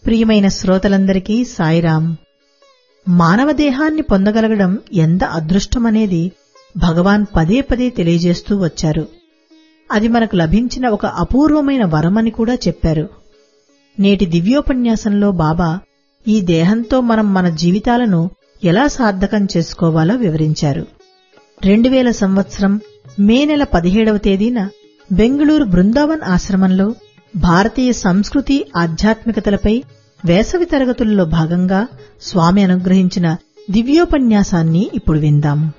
ప్రియమైన శ్రోతలందరికీ సాయిరాం మానవ దేహాన్ని పొందగలగడం ఎంత అదృష్టమనేది భగవాన్ పదే పదే తెలియజేస్తూ వచ్చారు అది మనకు లభించిన ఒక అపూర్వమైన వరమని కూడా చెప్పారు నేటి దివ్యోపన్యాసంలో బాబా ఈ దేహంతో మనం మన జీవితాలను ఎలా సార్థకం చేసుకోవాలో వివరించారు రెండు వేల సంవత్సరం మే నెల పదిహేడవ తేదీన బెంగుళూరు బృందావన్ ఆశ్రమంలో భారతీయ సంస్కృతి ఆధ్యాత్మికతలపై వేసవి తరగతుల్లో భాగంగా స్వామి అనుగ్రహించిన దివ్యోపన్యాసాన్ని ఇప్పుడు విందాం